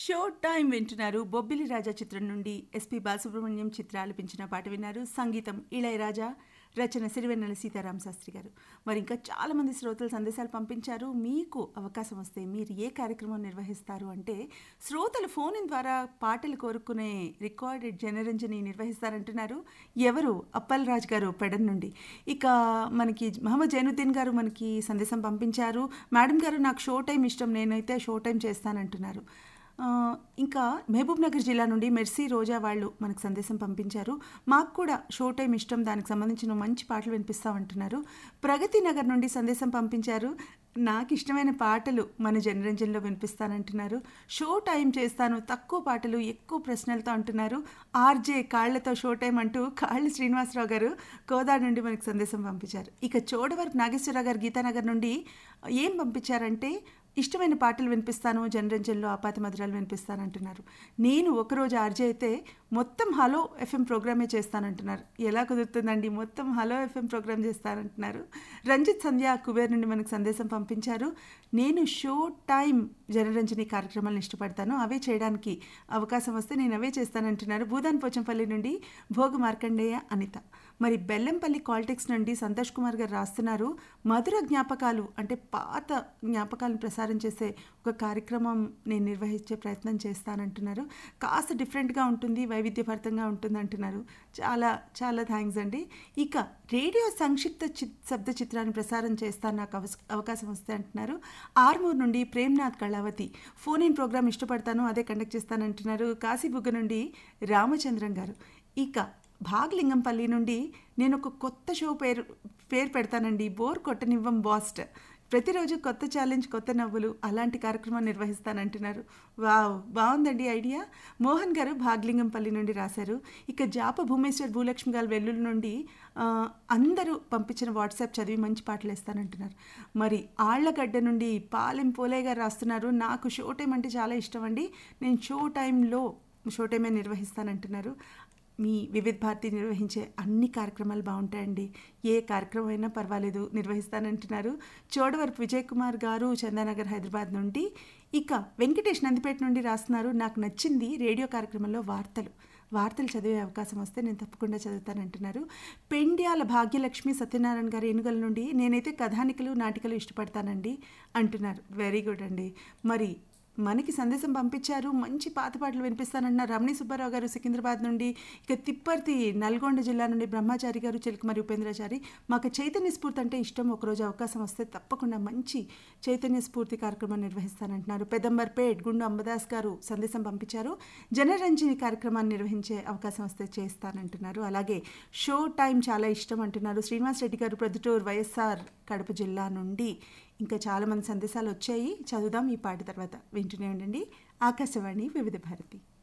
show time వింటున్నారు బొబ్బిలి రాజా చిత్రం నుండి ఎస్పి బాలసుబ్రహ్మణ్యం చిత్ర ఆలపించిన పాట విన్నారు సంగీతం ఇళయరాజా రచన సిరివెన్నెల సీతారామ శాస్త్రి గారు మరి ఇంకా చాలా మంది శ్రోతలు సందేశాలు పంపించారు మీకు అవకాశం వస్తే మీరు ఏ కార్యక్రమం నిర్వహిస్తారు అంటే శ్రోతలు ఫోన్ ఇన్ ద్వారా పాటలు కోరుకునే రికార్డెడ్ జనరంజని నిర్వహిస్తారంటున్నారు ఎవరు అప్పల్ రాజ్ గారు పెడన్ నుండి ఇక మనకి మహమ్మద్ జైనుద్దీన్ గారు మనకి సందేశం పంపించారు మేడం గారు నాకు షో టైం ఇష్టం నేనైతే షో టైం చేస్తానంటున్నారు ఆ, ఇంకా మహబూబ్ నగర్ జిల్లా నుండి మెర్సీ రోజా వాళ్ళు మనకు సందేశం పంపించారు మాకు కూడా షో టైం ఇష్టం దానికి సంబంధించిన మంచి పాటలు వినిపిస్తామంటున్నారు ప్రగతి నగర్ నుండి సందేశం పంపించారు నాకు ఇష్టమైన పాటలు మన జనరంజన్లో వినిపిస్తానంటున్నారు షో టైం చేస్తాను తక్కువ పాటలు ఎక్కువ ప్రశ్నలతో అంటున్నారు ఆర్జే కాళ్లతో షో టైం అంటూ కాళ్ళు శ్రీనివాసరావు గారు కోదా నుండి మనకు సందేశం పంపించారు ఇక చోడవరపు నాగేశ్వరరావు గారు గీతానగర్ నుండి ఏం పంపించారంటే ఇష్టమైన పాటలు వినిపిస్తాను జనరంజన్లో ఆపాత మధురాలు వినిపిస్తాను అంటున్నారు నేను ఒకరోజు ఆర్జే అయితే మొత్తం హలో ఎఫ్ఎం ప్రోగ్రామే చేస్తానంటున్నారు ఎలా కుదురుతుందండి మొత్తం హలో ఎఫ్ఎం ప్రోగ్రామ్ చేస్తానంటున్నారు రంజిత్ సంధ్య కుబేర్ నుండి మనకు సందేశం పంపించారు నేను షో టైం జనరంజని కార్యక్రమాలను ఇష్టపడతాను అవే చేయడానికి అవకాశం వస్తే నేను అవే చేస్తానంటున్నారు భూదాన్ పోచంపల్లి నుండి భోగ మార్కండేయ అనిత మరి బెల్లంపల్లి కాలిటిక్స్ నుండి సంతోష్ కుమార్ గారు రాస్తున్నారు మధుర జ్ఞాపకాలు అంటే పాత జ్ఞాపకాలను ప్రసారం చేసే ఒక కార్యక్రమం నేను నిర్వహించే ప్రయత్నం చేస్తానంటున్నారు కాస్త డిఫరెంట్గా ఉంటుంది వైవిధ్యభరితంగా ఉంటుంది అంటున్నారు చాలా చాలా థ్యాంక్స్ అండి ఇక రేడియో సంక్షిప్త చి శబ్ద చిత్రాన్ని ప్రసారం చేస్తాను నాకు అవస్- అవకాశం వస్తే అంటున్నారు ఆర్మూర్ నుండి Premnath Kalavathi phone in programme ఇష్టపడతాను అదే కండక్ట్ చేస్తానంటున్నారు కాశీబుగ్గ నుండి రామచంద్రన్ గారు ఇక భాగ్లింగంపల్లి నుండి నేను ఒక కొత్త షో పేరు పేరు పెడతానండి బోర్ కొట్టనివ్వం బాస్ట్ ప్రతిరోజు కొత్త ఛాలెంజ్ కొత్త నవ్వులు అలాంటి కార్యక్రమం నిర్వహిస్తానంటున్నారు వావ్ బాగుందండి ఐడియా మోహన్ గారు భాగ్లింగంపల్లి నుండి రాశారు ఇక జాప భూమేశ్వర్ భూలక్ష్మి గారు వెల్లుల్లి నుండి ఆ, అందరూ పంపించిన వాట్సాప్ చదివి మంచి పాటలు వేస్తానంటున్నారు మరి ఆళ్లగడ్డ నుండి పాలెం పోలే గారు రాస్తున్నారు నాకు షో టైం అంటే చాలా ఇష్టం అండి నేను షో టైంలో షో టైమే నిర్వహిస్తానంటున్నారు మీ వివిధ భారతి నిర్వహించే అన్ని కార్యక్రమాలు బాగుంటాయండి ఏ కార్యక్రమం అయినా పర్వాలేదు నిర్వహిస్తానంటున్నారు చోడవరపు విజయ్ కుమార్ గారు చందానగర్ హైదరాబాద్ నుండి ఇక వెంకటేష్ నందిపేట నుండి రాస్తున్నారు నాకు నచ్చింది రేడియో కార్యక్రమంలో వార్తలు వార్తలు చదివే అవకాశం వస్తే నేను తప్పకుండా చదువుతానంటున్నారు పెండ్యాల భాగ్యలక్ష్మి సత్యనారాయణ గారి ఏనుగల నుండి నేనైతే కథానికలు నాటికలు ఇష్టపడతానండి అంటున్నారు వెరీ గుడ్ అండి మరి మనకి సందేశం పంపించారు మంచి పాత పాటలు వినిపిస్తానన్న రమణి సుబ్బారావు గారు సికింద్రాబాద్ నుండి ఇక తిప్పర్తి నల్గొండ జిల్లా నుండి బ్రహ్మచారి గారు చిలకమరి ఉపేంద్రాచారి మాకు చైతన్య స్ఫూర్తి అంటే ఇష్టం ఒకరోజు అవకాశం వస్తే తప్పకుండా మంచి చైతన్య స్ఫూర్తి కార్యక్రమం నిర్వహిస్తానంటున్నారు పెదంబర్పేట్ గుండు అంబదాస్ గారు సందేశం పంపించారు జనరంజని కార్యక్రమాన్ని నిర్వహించే అవకాశం వస్తే చేస్తానంటున్నారు అలాగే షో టైం చాలా ఇష్టం అంటున్నారు శ్రీనివాస్ రెడ్డి గారు ప్రొద్దుటూరు వైఎస్ఆర్ కడప జిల్లా నుండి ఇంకా చాలా మంది సందేశాలు వచ్చాయి చదువుదాం ఈ పాట తర్వాత వింటూనే ఉండండి ఆకాశవాణి వివిధ భారతి